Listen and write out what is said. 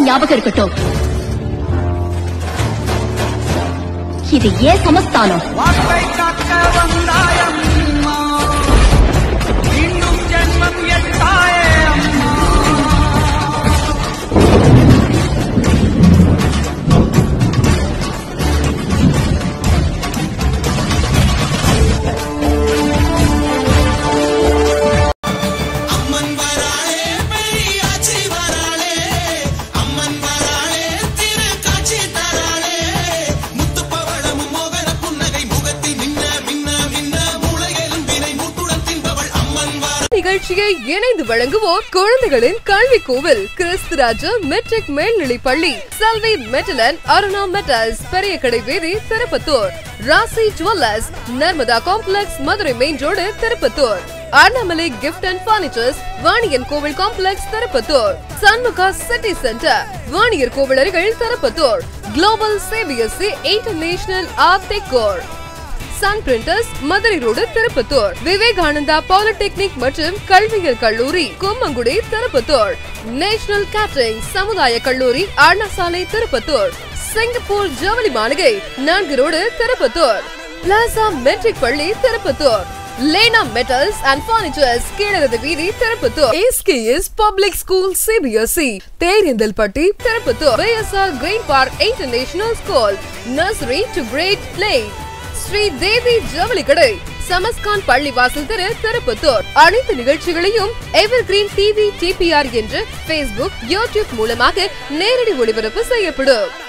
ஞாபகம் இருக்கட்டும் இது ஏன் சமஸ்தானம் வாக்கை காக்க வந்தாயம்மா மீண்டும் ஜென்மம் எடுத்தாயே அம்மா அம்மன் வராளே பெரியாச்சி வராளே அம்மன் வராளே திரு காட்சி தராளே முத்து பவளமும் மோகன புன்னகை முகத்தில் மின்ன மின்ன மின்ன மூளையிலும் வினை மூட்டுடன் தின்பவள் அம்மன் வர நிகழ்ச்சியை இணைந்து வழங்குவோர் குழந்தைகளின் கல்வி கோவில் கிறிஸ்துராஜா மெட்ரிக் மேல்நிலைப் பள்ளி செல்வி மெட்டலன் அருணா மெட்டல்ஸ் பெரிய கடை வீதி Tirupattur Rasi jewellers Narmada complex Madurai main road Tirupattur Annamalai gift and furnitures வாணியன் கோவில் complex Tirupattur Shanmuga city centre வாணியர் கோவில் அருகில் திருப்பத்தூர் குளோபல் சிபிஎஸ்இ இன்டர்நேஷனல் ஆர்டெக்கோர் sun printers Madurai road Tirupattur Vivekananda polytechnic மற்றும் கல்வியியல் கல்லூரி கும்மங்குடி திருப்பத்தூர் நேஷனல் கேட்டரிங் சமுதாய கல்லூரி அண்ணா சாலை திருப்பத்தூர் சிங்கப்பூர் ஜவுளி மாளிகை நான்கு ரோடு திருப்பத்தூர் பிளாசா மெட்ரிக் பள்ளி Tirupattur Lena metals and furnitures கீழரது வீதி Tirupattur SKS public school CBSE Theriyandalpatti Tirupattur PSR green park international school nursery to grade play Sri Devi ஜவுளி கடை சமஸ்கான் பள்ளி வாசல் திரு திருப்பத்தூர் அனைத்து நிகழ்ச்சிகளையும் எவர் கிரீன் டிவி டிபிஆர் என்று பேஸ்புக் யூடியூப் மூலமாக நேரடி ஒளிபரப்பு செய்யப்படும்